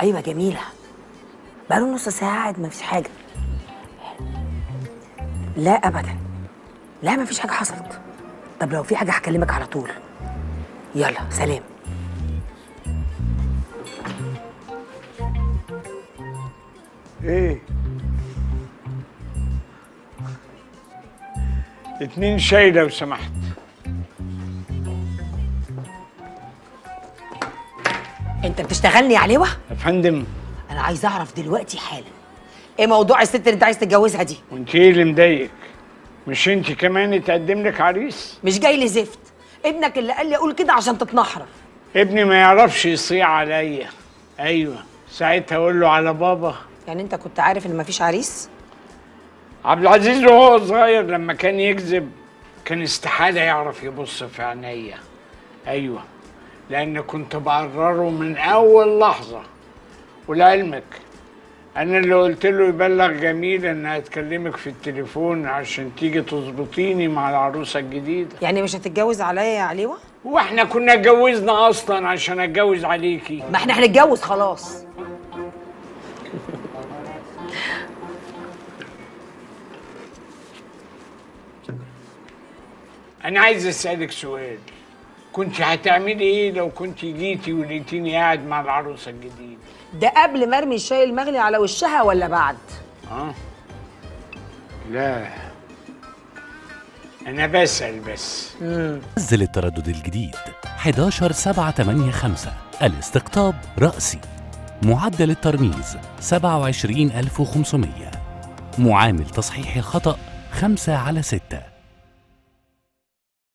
ايوه جميله بقاله نص ساعه قاعد مفيش حاجه لا ابدا لا مفيش حاجه حصلت طب لو في حاجه هكلمك على طول يلا سلام ايه اتنين شاي لو سمحت انت بتشتغلني يا علوه يا فندم انا عايز اعرف دلوقتي حالا ايه موضوع الست اللي انت عايز تتجوزها دي وانت ايه اللي مضايقك مش انت كمان يتقدم لك عريس مش جاي لي زفت ابنك اللي قال لي اقول كده عشان تتنحرر ابني ما يعرفش يصيع عليا ايوه ساعتها اقول له على بابا يعني انت كنت عارف ان مفيش عريس عبد العزيز وهو صغير لما كان يكذب كان استحالة يعرف يبص في عينيا أيوة لأن كنت بقرره من أول لحظة ولعلمك أنا اللي قلت له يبلغ جميل إنها تكلمك في التليفون عشان تيجي تظبطيني مع العروسة الجديدة يعني مش هتتجوز عليا يا علوه واحنا كنا اتجوزنا أصلا عشان أتجوز عليكي ما احنا هنتجوز خلاص أنا عايز أسألك سؤال كنت هتعملي إيه لو كنت جيتي ولقيتيني قاعد مع العروسة الجديدة؟ ده قبل ما ارمي الشاي المغلي على وشها ولا بعد اه لا انا بسأل بس نزل التردد الجديد 11 7 8 5 الاستقطاب رأسي معدل الترميز 27500 معامل تصحيح الخطأ 5 على 6